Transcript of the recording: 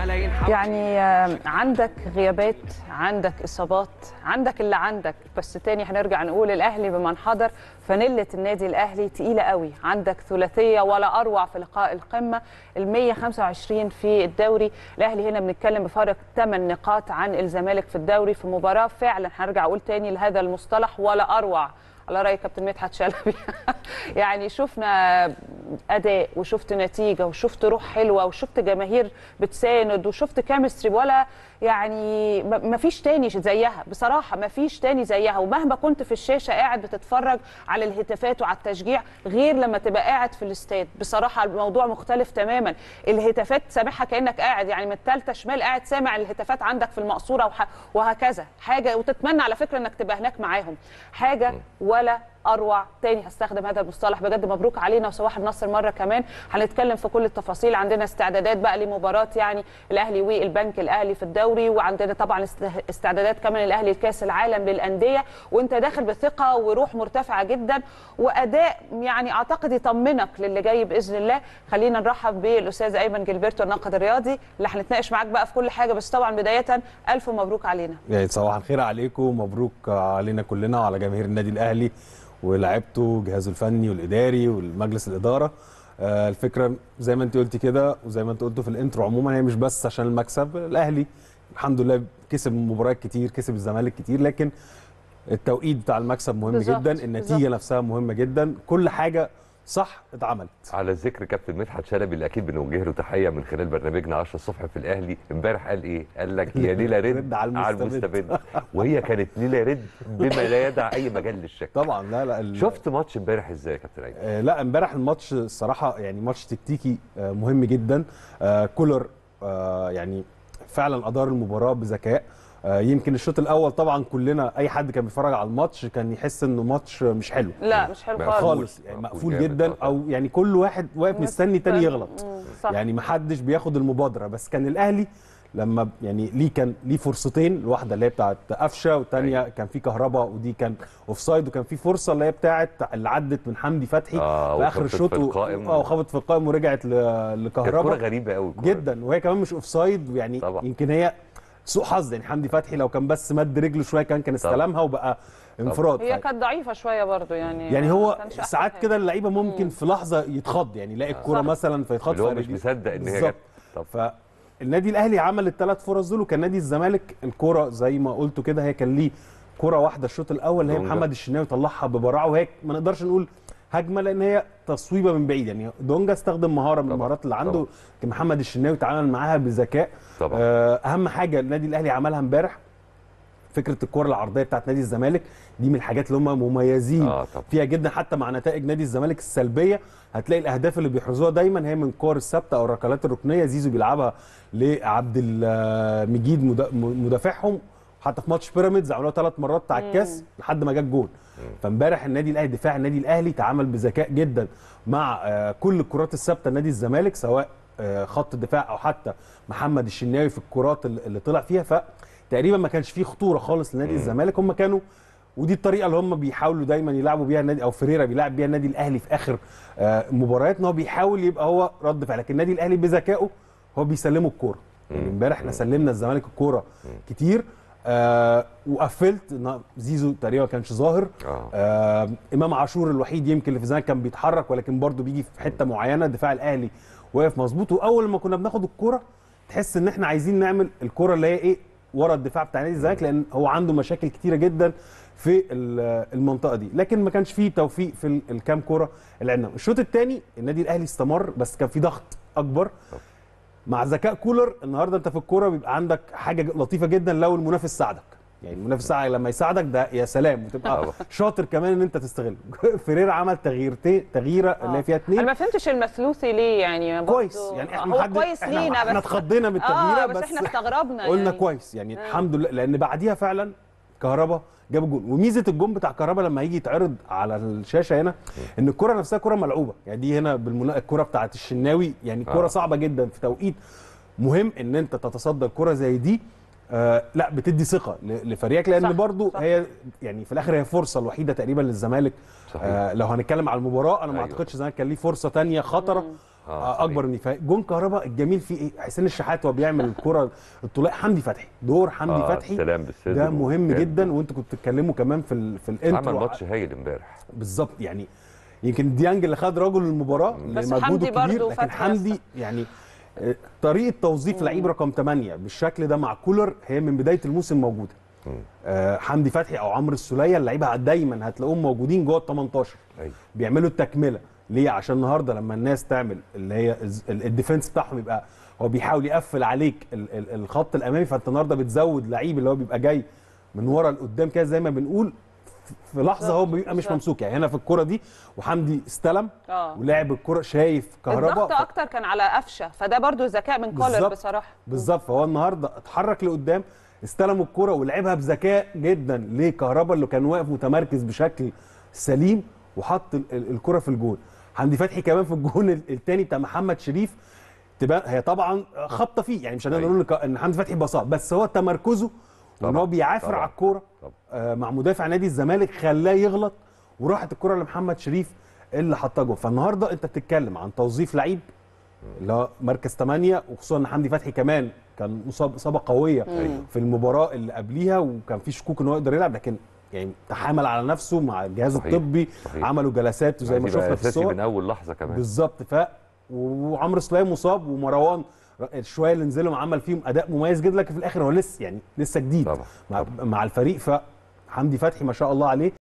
ملايين حق يعني آه، عندك غيابات عندك اصابات عندك اللي عندك بس تاني هنرجع نقول الاهلي بمن حضر فانيله النادي الاهلي تقيله قوي عندك ثلاثيه ولا اروع في لقاء القمه ال 125 في الدوري الاهلي هنا بنتكلم بفارق 8 نقاط عن الزمالك في الدوري في مباراه فعلا هرجع اقول تاني لهذا المصطلح ولا اروع على راي كابتن مدحت شلبي يعني شفنا اداء وشفت نتيجه وشفت روح حلوه وشفت جماهير بتساند وشفت كيمستري ولا يعني ما فيش تاني زيها بصراحه ما فيش تاني زيها ومهما كنت في الشاشه قاعد بتتفرج على الهتافات وعلى التشجيع غير لما تبقى قاعد في الاستاد بصراحه الموضوع مختلف تماما الهتافات سامعها كانك قاعد يعني من الثالثه شمال قاعد سامع الهتافات عندك في المقصوره وح- وهكذا حاجه وتتمنى على فكره انك تبقى هناك معاهم حاجه ولا اروع تاني هستخدم هذا المصطلح بجد مبروك علينا وصباح النصر مره كمان هنتكلم في كل التفاصيل عندنا استعدادات بقى لمباراه يعني الاهلي والبنك الاهلي في الدوري وعندنا طبعا است- استعدادات كمان الاهلي لكاس العالم للانديه وانت داخل بثقه وروح مرتفعه جدا واداء يعني اعتقد يطمنك للي جاي باذن الله خلينا نرحب بالاستاذ ايمن جilberto الناقد الرياضي اللي هنتناقش معاك بقى في كل حاجه بس طبعا بدايه الف مبروك علينا يعني صباح الخير عليكم مبروك علينا كلنا وعلى جماهير النادي الاهلي ولاعيبته جهازه الفني والاداري والمجلس الاداره آه، الفكره زي ما انت قلتي كده وزي ما انت قلتوا في الانترو عموما هي مش بس عشان المكسب الاهلي الحمد لله كسب مباريات كتير كسب الزمالك كتير لكن التوقيت بتاع المكسب مهم بالظبط، جدا النتيجه بالظبط. نفسها مهمه جدا كل حاجه صح اتعملت على ذكر كابتن مدحت شلبي اللي اكيد بنوجه له تحيه من خلال برنامجنا 10 الصبح في الاهلي امبارح قال ايه؟ قال لك يا ليله رد رد على على المستبد. المستبد وهي كانت ليله رد بما لا يدع اي مجال للشك طبعا لا لا ال- شفت ماتش امبارح ازاي يا كابتن ايمن؟ آه، لا امبارح الماتش الصراحه يعني ماتش تكتيكي آه، مهم جدا آه، كولر آه، يعني فعلا ادار المباراه بذكاء آه، يمكن الشوط الاول طبعا كلنا اي حد كان بيتفرج على الماتش كان يحس انه ماتش مش حلو لا مش حلو مقفول. خالص خالص يعني مقفول مقفول جامد، جدا آه. او يعني كل واحد واقف مستني تاني يغلط مم، صح. يعني ما حدش بياخد المبادره بس كان الاهلي لما ب- يعني ليه كان ليه فرصتين الواحده اللي هي بتاعت قفشه والثانيه أيوة. كان في كهرباء ودي كان اوف سايد وكان في فرصه اللي هي بتاعت اللي عدت من حمدي فتحي آه، في اخر وخبطت الشوط في و- القائم. اه وخبطت في القائم ورجعت ل- كانت كوره لكهرباء غريبه قوي جدا وهي كمان مش اوف سايد يعني طبعا. يمكن هي سوء حظ يعني حمدي فتحي لو كان بس مد رجله شويه كان كان طبعا. استلمها وبقى انفراد هي ف- كانت ضعيفه شويه برضو يعني يعني ما هو كانش أحسن ساعات حاجة. كده اللعيبه ممكن في لحظه يتخض يعني يلاقي الكوره صح. مثلا فيتخض اللي هو مش فيرجع- مصدق ان هي بالظبط. جت طب فالنادي الاهلي عمل الثلاث فرص دول وكان نادي الزمالك الكوره زي ما قلتوا كده هي كان ليه كوره واحده الشوط الاول اللي هي دونجا. محمد الشناوي طلعها ببراعه وهي ما نقدرش نقول هجمه لان هي تصويبه من بعيد يعني دونجا استخدم مهاره من طبعا. المهارات اللي عنده طبعا. لكن محمد الشناوي تعامل معاها بذكاء طبعا آه، اهم حاجه النادي الاهلي عملها امبارح فكره الكره العرضيه بتاعت نادي الزمالك دي من الحاجات اللي هم مميزين اه طبعا فيها جدا حتى مع نتائج نادي الزمالك السلبيه هتلاقي الاهداف اللي بيحرزوها دايما هي من كور الثابته او الركلات الركنيه زيزو بيلعبها لعبد المجيد مدا- مدافعهم حتى في ماتش بيراميدز عملوها ثلاث مرات بتاع الكاس لحد ما جه الجول فامبارح النادي الاهلي دفاع النادي الاهلي تعامل بذكاء جدا مع آه، كل الكرات الثابته لنادي الزمالك سواء آه، خط الدفاع او حتى محمد الشناوي في الكرات اللي اللي طلع فيها فتقريبا ما كانش فيه خطوره خالص لنادي الزمالك هم كانوا ودي الطريقه اللي هم بيحاولوا دايما يلعبوا بيها النادي او فريرا بيلعب بيها النادي الاهلي في اخر آه، مباريات ان هو بيحاول يبقى هو رد فعل لكن النادي الاهلي بذكائه هو بيسلمه الكوره يعني امبارح احنا سلمنا الزمالك الكوره كتير آه وقفلت إن زيزو تقريبا ما كانش ظاهر اه آه امام عاشور الوحيد يمكن اللي في الزمالك كان بيتحرك ولكن برضه بيجي في حته معينه دفاع الاهلي واقف مظبوط واول ما كنا بناخد الكوره تحس ان احنا عايزين نعمل الكوره اللي هي ايه ورا الدفاع بتاع نادي الزمالك لان هو عنده مشاكل كتيره جدا في ال- المنطقه دي لكن ما كانش فيه توفيق في ال- الكام كوره اللي عندنا الشوط الثاني النادي الاهلي استمر بس كان في ضغط اكبر مع ذكاء كولر النهارده انت في الكوره بيبقى عندك حاجه لطيفه جدا لو المنافس ساعدك يعني المنافس ساعدك لما يساعدك ده يا سلام وتبقى طبعا. شاطر كمان ان انت تستغل فيريرا عمل تغييرتين تغييره اللي هي فيها انا اثنين ما فهمتش المثلوثي ليه يعني برضو- كويس يعني احنا هو محد- كويس احنا لينا احنا بس اتخضينا من التغييره اه بس, احنا استغربنا قلنا يعني. كويس يعني آه. الحمد لله لان بعديها فعلا كهربا جاب الجون وميزه الجون بتاع كهربا لما يجي يتعرض على الشاشه هنا ان الكره نفسها كره ملعوبه يعني دي هنا بالمنا... الكره بتاعت الشناوي يعني كره آه. صعبه جدا في توقيت مهم ان انت تتصدى الكره زي دي آه لا بتدي ثقه ل- لفريقك لان صح، برضو صح. هي يعني في الاخر هي فرصه الوحيده تقريبا للزمالك صحيح. آه لو هنتكلم على المباراه انا ما أيوة. اعتقدش الزمالك كان ليه فرصه تانية خطره آه، اكبر من فا- جون كهربا الجميل فيه ايه حسين الشحات وهو بيعمل الكره الطوليه حمدي فتحي دور حمدي آه، فتحي السلام بالصدر ده مهم وكان- جدا وانتوا كنتوا بتتكلموا كمان في ال في الانترو عمل ماتش هايل امبارح بالظبط يعني يمكن ديانج اللي خد رجل المباراه بس لمجهوده حمدي كبير برضه لكن فتحي حمدي يعني آه، طريقه توظيف لعيب رقم 8 بالشكل ده مع كولر هي من بدايه الموسم موجوده آه، حمدي فتحي او عمرو السوليه اللعيبه دايما هتلاقوهم موجودين جوه ال 18 ايوه بيعملوا التكمله ليه عشان النهارده لما الناس تعمل اللي هي الز- ال- الديفنس بتاعهم يبقى هو بيحاول يقفل عليك ال- ال- الخط الامامي فانت النهارده بتزود لعيب اللي هو بيبقى جاي من ورا لقدام كده زي ما بنقول ف- في لحظه هو بيبقى مش بالظبط. ممسوك يعني هنا في الكره دي وحمدي استلم اه ولعب الكره شايف كهربا الضغط اكتر كان على قفشه فده برضو ذكاء من كولر بالظبط. بصراحه بالظبط فهو النهارده اتحرك لقدام استلم الكرة ولعبها بذكاء جدا لكهربا اللي كان واقف متمركز بشكل سليم وحط ال- ال- الكرة في الجون حمدي فتحي كمان في الجون ال- التاني بتاع محمد شريف تبقى هي طبعا خبطه فيه يعني مش هنقدر أيوة. نقول لك ان حمدي فتحي بساط بس هو تمركزه وان طبعاً، هو بيعافر طبعاً، على الكوره طبعاً. آه مع مدافع نادي الزمالك خلاه يغلط وراحت الكره لمحمد شريف اللي حطها جول فالنهارده انت بتتكلم عن توظيف لعيب اللي هو مركز 8 وخصوصا ان حمدي فتحي كمان كان مصاب اصابه قويه في المباراه اللي قبليها وكان في شكوك ان هو يقدر يلعب لكن يعني تحامل على نفسه مع الجهاز صحيح، الطبي صحيح. عملوا جلسات وزي ما عايز يبقى شفنا في اساسي الصور من من اول لحظه كمان بالظبط ف وعمرو سليم مصاب ومروان شويه اللي نزلهم عمل فيهم اداء مميز جدا لكن في الاخر هو لسه يعني لسه جديد طبعا مع, مع الفريق فحمدي فتحي ما شاء الله عليه